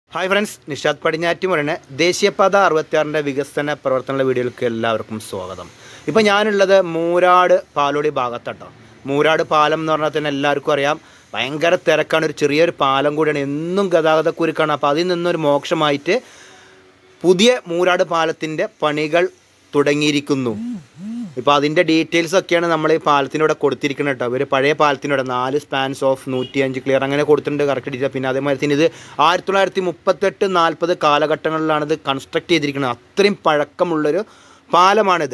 Hi friends Nishad പടിഞ്ഞാറ്റുമുരണ് ദേശീയപാത അറുപത്തിയാറിൻ്റെ വികസന പ്രവർത്തന വീഡിയോയിലേക്ക് എല്ലാവർക്കും സ്വാഗതം ഇപ്പോൾ ഞാനുള്ളത് മൂരാട് പാലോടി ഭാഗത്തട്ടോ മൂരാട് പാലം എന്ന് പറഞ്ഞാൽ തന്നെ എല്ലാവർക്കും അറിയാം ഭയങ്കര തിരക്കാണ് ഒരു ചെറിയൊരു പാലം കൂടിയാണ് എന്നും ഗതാഗത കുരുക്കാണ് അപ്പോൾ അതിൽ നിന്നൊരു മോക്ഷമായിട്ട് പുതിയ മൂരാട് പാലത്തിൻ്റെ പണികൾ തുടങ്ങിയിരിക്കുന്നു ഇപ്പോൾ അതിൻ്റെ ഡീറ്റെയിൽസ് ഒക്കെയാണ് നമ്മൾ ഈ പാലത്തിനൂടെ കൊടുത്തിരിക്കുന്നത് കേട്ടോ ഇവർ പഴയ പാലത്തിനൂടെ നാല് സ്പാൻസ് ഓഫ് നൂറ്റിയഞ്ച് ക്ലിയർ അങ്ങനെ കൊടുത്തിട്ടുണ്ട് കറക്റ്റ് ഡീറ്റെയിൽ പിന്നെ അതേമാതിരി തന്നെ ഇത് ആയിരത്തി തൊള്ളായിരത്തി മുപ്പത്തെട്ട് നാൽപ്പത് കാലഘട്ടങ്ങളിലാണ് ഇത് കൺസ്ട്രക്ട് ചെയ്തിരിക്കുന്നത് അത്രയും പഴക്കമുള്ളൊരു പാലമാണിത്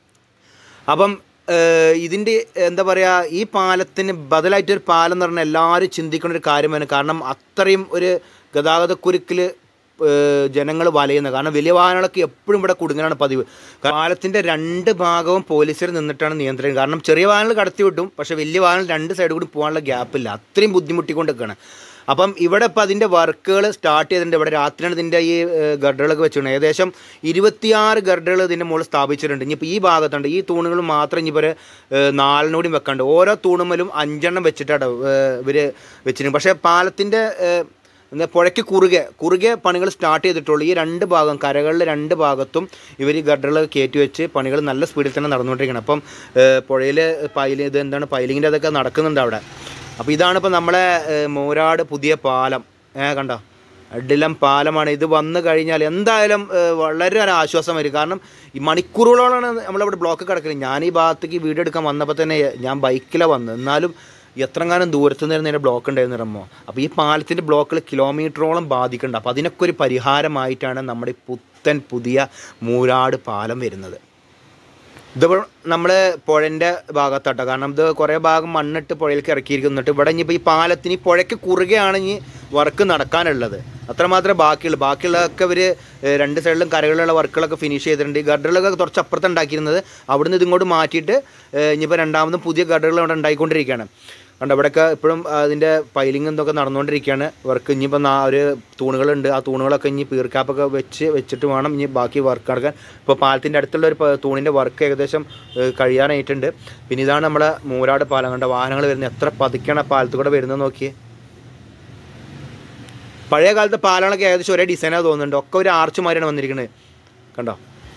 അപ്പം ഏഹ്, ഇതിൻ്റെ എന്താ പറയുക ഈ പാലത്തിന് ബദലായിട്ടൊരു പാലം എന്ന് പറഞ്ഞാൽ എല്ലാവരും ചിന്തിക്കുന്ന ഒരു കാര്യമാണ് കാരണം അത്രയും ഒരു ഗതാഗതക്കുരുക്കിൽ ജനങ്ങൾ വലയുന്നത് കാരണം വലിയ വാഹനങ്ങളൊക്കെ എപ്പോഴും ഇവിടെ കുടുങ്ങലാണ് പതിവ് പാലത്തിൻ്റെ രണ്ട് ഭാഗവും പോലീസിൽ നിന്നിട്ടാണ് നിയന്ത്രിക്കുന്നത് കാരണം ചെറിയ വാഹനങ്ങൾ കടത്തി വിട്ടും പക്ഷേ വലിയ വാഹനം രണ്ട് സൈഡ് കൂടി പോകാനുള്ള ഗ്യാപ്പില്ല അത്രയും ബുദ്ധിമുട്ടിക്കൊണ്ടൊക്കെയാണ് അപ്പം ഇവിടെ ഇപ്പോൾ അതിൻ്റെ വർക്കുകൾ സ്റ്റാർട്ട് ചെയ്തിട്ടുണ്ട് ഇവിടെ രാത്രിയാണ് ഇതിൻ്റെ ഈ ഏഹ്, ഗർഡറുകളൊക്കെ വെച്ചിട്ടുണ്ട് ഏകദേശം ഇരുപത്തിയാറ് ഗർഡറുകൾ ഇതിൻ്റെ മുകളിൽ സ്ഥാപിച്ചിട്ടുണ്ട് ഇനിയിപ്പോൾ ഈ ഭാഗത്തുണ്ട് ഈ തൂണുകൾ മാത്രം ഇനി ഇവർ നാലിനൂടെയും വെക്കാണ്ട് ഓരോ തൂണുമ്മലും അഞ്ചെണ്ണം വെച്ചിട്ടാണ് ഇവർ വെച്ചിട്ടുണ്ട് പക്ഷേ പാലത്തിൻ്റെ ഏഹ്, എന്താ പുഴയ്ക്ക് കുറുകെ കുറുകെ പണികൾ സ്റ്റാർട്ട് ചെയ്തിട്ടുള്ളൂ ഈ രണ്ട് ഭാഗം കരകളിലെ രണ്ട് ഭാഗത്തും ഇവർ ഈ ഗഡറുകൾ കയറ്റി വെച്ച് പണികൾ നല്ല സ്പീഡിൽ തന്നെ നടന്നുകൊണ്ടിരിക്കണം അപ്പം പുഴയിൽ പൈൽ ഇത് എന്താണ് പൈലിങ്ങിൻ്റെ അതൊക്കെ നടക്കുന്നുണ്ട് അവിടെ അപ്പോൾ ഇതാണ് ഇപ്പോൾ നമ്മളെ ഏഹ്, മൂരാട് പുതിയ പാലം ഏ കണ്ടോ അഡിലം പാലമാണ് ഇത് വന്നു കഴിഞ്ഞാൽ എന്തായാലും ഏഹ്, വളരെ ഒരു ആശ്വാസം വരും കാരണം ഈ മണിക്കൂറുകളോളാണ് നമ്മളിവിടെ ബ്ലോക്ക് കിടക്കുന്നത് ഞാൻ ഈ ഭാഗത്തേക്ക് വീഡിയോ എടുക്കാൻ വന്നപ്പോൾ തന്നെ ഞാൻ ബൈക്കിലാണ് വന്നത് എന്നാലും എത്രങ്ങാനും ദൂരത്ത് നിന്ന് തന്നെ ബ്ലോക്ക് ഉണ്ടായിരുന്നു റമ്മോ അപ്പോൾ ഈ പാലത്തിൻ്റെ ബ്ലോക്കുകൾ കിലോമീറ്ററോളം ബാധിക്കുന്നുണ്ട് അപ്പോൾ അതിനൊക്കെ ഒരു പരിഹാരമായിട്ടാണ് നമ്മുടെ ഈ പുത്തൻ പുതിയ മൂരാട് പാലം വരുന്നത് ഇത് നമ്മൾ പുഴൻ്റെ ഭാഗത്താട്ടോ കാരണം ഇത് കുറേ ഭാഗം മണ്ണിട്ട് പുഴയിലേക്ക് ഇറക്കിയിരിക്കുന്നിട്ട് ഇവിടെ ഇനിയിപ്പോൾ ഈ പാലത്തിന് ഈ പുഴയ്ക്ക് കുറുകെയാണ് ഇനി വർക്ക് നടക്കാനുള്ളത് അത്രമാത്രമേ ബാക്കിയുള്ളൂ ബാക്കിയുള്ളതൊക്കെ ഇവർ രണ്ട് സൈഡിലും കരകളിലുള്ള വർക്കുകളൊക്കെ ഫിനിഷ് ചെയ്തിട്ടുണ്ട് ഈ ഗഡറുകളൊക്കെ കുറച്ച് അപ്പുറത്ത് ഉണ്ടാക്കിയിരുന്നത് അവിടുന്ന് ഇതിങ്ങോട്ട് മാറ്റിയിട്ട് ഏഹ്, ഇനിയിപ്പോൾ രണ്ടാമതും പുതിയ ഗഡറുകൾ ഇവിടെ ഉണ്ടായിക്കൊണ്ടിരിക്കുകയാണ് കണ്ടോ ഇവിടെയൊക്കെ ഇപ്പോഴും അതിൻ്റെ പൈലിംഗ് എന്തൊക്കെ നടന്നുകൊണ്ടിരിക്കുകയാണ് വർക്ക് ഇനിയിപ്പോൾ നാ ഒരു തൂണുകളുണ്ട് ആ തൂണുകളൊക്കെ ഇനി പീർക്കാപ്പൊക്കെ വെച്ച് വെച്ചിട്ട് വേണം ഇനി ബാക്കി വർക്ക് നടക്കാൻ ഇപ്പോൾ പാലത്തിൻ്റെ അടുത്തുള്ള ഒരു പ- തൂണിൻ്റെ വർക്ക് ഏകദേശം ഏഹ്, കഴിയാനായിട്ടുണ്ട് പിന്നെ ഇതാണ് നമ്മളെ മൂരാട് പാലം കണ്ട വാഹനങ്ങൾ വരുന്നത് എത്ര പതുക്കെയാണ് ആ പാലത്തിൽ കൂടെ വരുന്നത് നോക്കിയേ പഴയ കാലത്തെ പാലങ്ങളൊക്കെ ഏകദേശം ഒരേ ഡിസൈനാണ് തോന്നുന്നുണ്ട് ഒക്കെ ഒരു ആർച്ച് മാതിരിയാണ് വന്നിരിക്കുന്നത് കണ്ടോ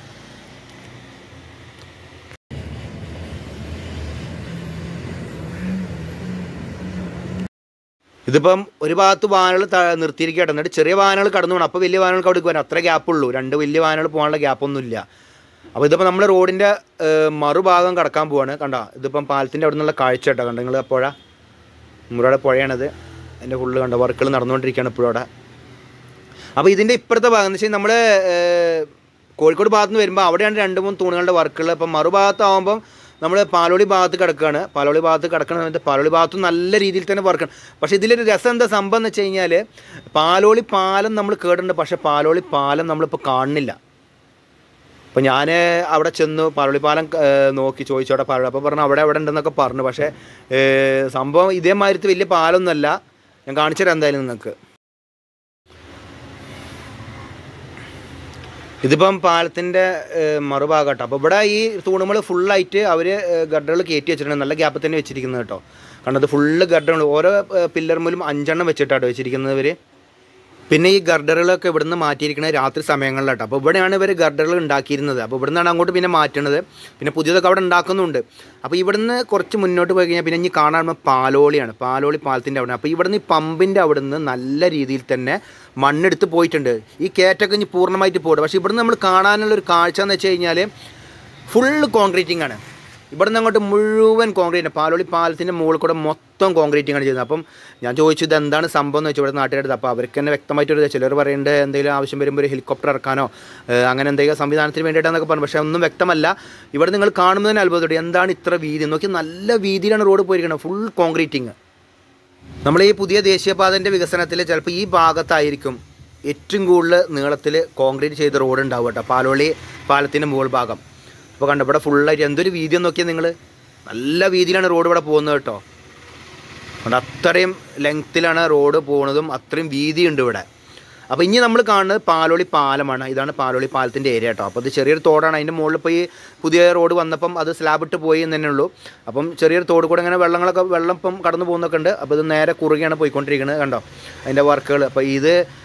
ഇതിപ്പം ഒരു ഭാഗത്ത് വാഹനങ്ങൾ ത- നിർത്തിയിരിക്കട്ടെ എന്നിട്ട് ചെറിയ വാഹനങ്ങൾ കടന്നു പോകണം അപ്പോൾ വലിയ വാഹനങ്ങൾക്ക് അവിടെ വരാം അത്ര ഗ്യാപ്പുള്ളൂ രണ്ട് വലിയ വാഹനങ്ങൾ പോകാനുള്ള ഗ്യാപ്പൊന്നുമില്ല അപ്പോൾ ഇതിപ്പോൾ നമ്മൾ റോഡിൻ്റെ മറുഭാഗം കടക്കാൻ പോവാണ് കണ്ടോ ഇതിപ്പം പാലത്തിൻ്റെ അവിടെ നിന്നുള്ള കാഴ്ച കേട്ടോ കണ്ടോ നിങ്ങൾ പുഴ മുറയുടെ പുഴയാണത് അതിൻ്റെ ഫുള്ള് കണ്ടോ വർക്കുകൾ നടന്നുകൊണ്ടിരിക്കുകയാണ് ഇപ്പോഴും അവിടെ അപ്പോൾ ഇതിൻ്റെ ഇപ്പുറത്തെ ഭാഗം എന്ന് വെച്ചാൽ നമ്മൾ കോഴിക്കോട് ഭാഗത്ത് നിന്ന് വരുമ്പോൾ അവിടെയാണ് രണ്ട് മൂന്ന് തൂണുകളുടെ വർക്കുകൾ അപ്പം മറുഭാഗത്താവുമ്പം നമ്മൾ പാലോളി ഭാഗത്ത് കിടക്കുകയാണ് പാലോളി ഭാഗത്ത് കിടക്കുന്ന സമയത്ത് പാലോളി ഭാഗത്ത് നല്ല രീതിയിൽ തന്നെ വർക്കാണ് പക്ഷേ ഇതിലൊരു രസം എന്താ സംഭവം എന്ന് വെച്ച് കഴിഞ്ഞാൽ പാലോളി പാലം നമ്മൾ കേട്ടിട്ടുണ്ട് പക്ഷേ പാലോളി പാലം നമ്മളിപ്പോൾ കാണുന്നില്ല അപ്പോൾ ഞാൻ അവിടെ ചെന്നു പാലോളിപ്പാലം ഏഹ്, നോക്കി ചോദിച്ചു അവിടെ പാലോളി അപ്പോൾ പറഞ്ഞു അവിടെ അവിടെ ഉണ്ടെന്നൊക്കെ പറഞ്ഞു പക്ഷേ ഏഹ്, സംഭവം ഇതേമാതിരത്തെ വലിയ പാലമൊന്നുമല്ല ഞാൻ കാണിച്ചു തരാം എന്തായാലും നിങ്ങൾക്ക് ഇതിപ്പം പാലത്തിൻ്റെ മറുഭാഗം കേട്ടോ അപ്പോൾ ഇവിടെ ഈ തൂണുകൾ ഫുള്ളായിട്ട് അവർ ഗഡറുകൾ കയറ്റി വെച്ചിട്ടുണ്ട് നല്ല ഗ്യാപ്പിൽ തന്നെ വെച്ചിരിക്കുന്നത് കേട്ടോ കണ്ടത് ഫുള്ള് ഗഡറുകൾ ഓരോ പില്ലർമുലും അഞ്ചെണ്ണം വെച്ചിട്ടാട്ടോ വെച്ചിരിക്കുന്നത് ഇവർ പിന്നെ ഈ ഗർഡറുകളൊക്കെ ഇവിടുന്ന് മാറ്റിയിരിക്കുന്നത് രാത്രി സമയങ്ങളിലാട്ടോ അപ്പോൾ ഇവിടെയാണ് ഇവർ ഗർഡറുകൾ ഉണ്ടാക്കിയിരുന്നത് അപ്പോൾ ഇവിടുന്നാണ് അങ്ങോട്ട് പിന്നെ മാറ്റണത് പിന്നെ പുതിയതൊക്കെ അവിടെ ഉണ്ടാക്കുന്നുണ്ട് അപ്പോൾ ഇവിടുന്ന് കുറച്ച് മുന്നോട്ട് പോയി കഴിഞ്ഞാൽ പിന്നെ ഇനി കാണാൻ പാലോളിയാണ് പാലോളി പാലത്തിൻ്റെ അവിടെ അപ്പോൾ ഇവിടുന്ന് ഈ പമ്പിൻ്റെ അവിടുന്ന് നല്ല രീതിയിൽ തന്നെ മണ്ണെടുത്ത് പോയിട്ടുണ്ട് ഈ കയറ്റൊക്കെ ഇനി പൂർണ്ണമായിട്ട് പോയിട്ട് പക്ഷേ ഇവിടുന്ന് നമ്മൾ കാണാനുള്ള ഒരു കാഴ്ച എന്ന് വെച്ച് കഴിഞ്ഞാൽ ഫുള്ള് കോൺക്രീറ്റിംഗ് ആണ് ഇവിടുന്ന് അങ്ങോട്ട് മുഴുവൻ കോൺക്രീറ്റ് പാലോളി പാലത്തിൻ്റെ മുകളിൽ കൂടെ മൊത്തം കോൺക്രീറ്റിംഗ് ആണ് ചെയ്യുന്നത് അപ്പം ഞാൻ ചോദിച്ചു ഇത് എന്താണ് സംഭവം എന്ന് വെച്ചാൽ ഇവിടെ നാട്ടുകാരുടെ അപ്പോൾ അവർക്ക് തന്നെ വ്യക്തമായിട്ടൊരു ചിലർ പറയുന്നുണ്ട് എന്തെങ്കിലും ആവശ്യം വരുമ്പോൾ ഒരു ഹെലികോപ്റ്റർ ഇറക്കാനോ ഏഹ് അങ്ങനെ എന്തെങ്കിലും സംവിധാനത്തിന് വേണ്ടിയിട്ടാണെന്നൊക്കെ പറഞ്ഞു പക്ഷേ ഒന്നും വ്യക്തമല്ല ഇവിടെ നിങ്ങൾ കാണുന്നതിന് അത്ഭുതമുണ്ട് എന്താണ് ഇത്ര വീതി നോക്കി നല്ല വീതിയിലാണ് റോഡ് പോയിരിക്കുന്നത് ഫുൾ കോൺക്രീറ്റിംഗ് നമ്മൾ ഈ പുതിയ ദേശീയപാതൻ്റെ വികസനത്തിൽ ചിലപ്പോൾ ഈ ഭാഗത്തായിരിക്കും ഏറ്റവും കൂടുതൽ നീളത്തിൽ കോൺക്രീറ്റ് ചെയ്ത റോഡ് ഉണ്ടാവും കേട്ടോ പാലോളി പാലത്തിൻ്റെ മുകൾ ഭാഗം അപ്പോൾ കണ്ടോ ഇവിടെ ഫുള്ളായിട്ട് എന്തൊരു വീതി നോക്കിയാൽ നിങ്ങൾ നല്ല വീതിയിലാണ് റോഡ് ഇവിടെ പോകുന്നത് കേട്ടോ അതുകൊണ്ട് അത്രയും ലെങ്ത്തിലാണ് റോഡ് പോകുന്നതും അത്രയും വീതിയുണ്ട് ഇവിടെ അപ്പോൾ ഇനി നമ്മൾ കാണുന്നത് പാലോളി പാലമാണ് ഇതാണ് പാലോളി പാലത്തിൻ്റെ ഏരിയ കേട്ടോ അപ്പോൾ ഇത് ചെറിയൊരു തോടാണ് അതിൻ്റെ മുകളിൽ ഇപ്പോൾ ഈ പുതിയ റോഡ് വന്നപ്പം അത് സ്ലാബ് ഇട്ട് പോയി എന്ന് തന്നെ ഉള്ളൂ അപ്പം ചെറിയൊരു തോട് കൂടെ ഇങ്ങനെ വെള്ളങ്ങളൊക്കെ വെള്ളം ഇപ്പം കടന്നു പോകുന്നൊക്കെ ഉണ്ട് അപ്പോൾ ഇത് നേരെ കുറുകയാണ് പോയിക്കൊണ്ടിരിക്കുന്നത് കണ്ടോ അതിൻ്റെ വർക്കുകൾ അപ്പോൾ ഇത്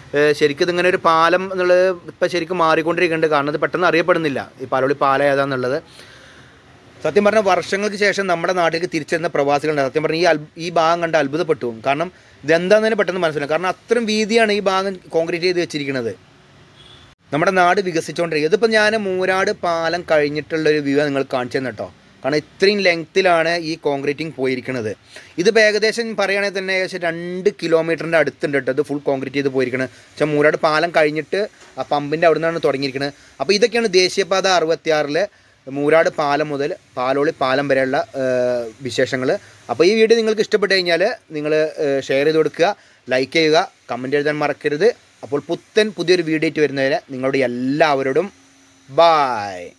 ഏഹ് ശരിക്കും ഇതിങ്ങനെ ഒരു പാലം എന്നുള്ളത് ഇപ്പം ശരിക്കും മാറിക്കൊണ്ടിരിക്കുന്നുണ്ട് കാരണം ഇത് പെട്ടെന്ന് അറിയപ്പെടുന്നില്ല ഈ പാലോളി പാലം ഏതാന്നുള്ളത് സത്യം പറഞ്ഞാൽ വർഷങ്ങൾക്ക് ശേഷം നമ്മുടെ നാട്ടിലേക്ക് തിരിച്ചെന്ന പ്രവാസികളുണ്ട് സത്യം പറഞ്ഞാൽ ഈ അൽ ഈ ഭാഗം കണ്ട് അത്ഭുതപ്പെട്ടു പോകും. കാരണം ഇതെന്താന്ന് തന്നെ പെട്ടെന്ന് മനസ്സിലാവും കാരണം അത്രയും വീതിയാണ് ഈ ഭാഗം കോൺക്രീറ്റ് ചെയ്ത് വെച്ചിരിക്കുന്നത് നമ്മുടെ നാട് വികസിച്ചുകൊണ്ടിരിക്കുക ഇതിപ്പോൾ ഞാൻ മൂരാട് പാലം കഴിഞ്ഞിട്ടുള്ളൊരു വ്യൂ നിങ്ങൾ കാണിച്ചു തന്നെ കേട്ടോ കാരണം ഇത്രയും ലെങ്ത്തിലാണ് ഈ കോൺക്രീറ്റിംഗ് പോയിരിക്കുന്നത് ഇതിപ്പോൾ ഏകദേശം പറയുകയാണെങ്കിൽ തന്നെ ഏകദേശം രണ്ട് കിലോമീറ്ററിൻ്റെ അടുത്തുണ്ട് കേട്ടോ ഇത് ഫുൾ കോൺക്രീറ്റ് ചെയ്ത് പോയിരിക്കുന്നത് പക്ഷേ മൂരാട് പാലം കഴിഞ്ഞിട്ട് ആ പമ്പിൻ്റെ അവിടെ നിന്നാണ് തുടങ്ങിയിരിക്കുന്നത് അപ്പോൾ ഇതൊക്കെയാണ് ദേശീയപാത അറുപത്തിയാറിൽ മൂരാട് പാലം മുതൽ പാലോളി പാലം വരെയുള്ള വിശേഷങ്ങൾ അപ്പോൾ ഈ വീഡിയോ നിങ്ങൾക്ക് ഇഷ്ടപ്പെട്ട് കഴിഞ്ഞാൽ നിങ്ങൾ ഷെയർ ചെയ്ത് കൊടുക്കുക ലൈക്ക് ചെയ്യുക കമൻറ്റ് എഴുതാൻ മറക്കരുത് അപ്പോൾ പുത്തൻ പുതിയൊരു വീഡിയോ ആയിട്ട് വരുന്നവരെ നിങ്ങളുടെ എല്ലാവരോടും ബായ്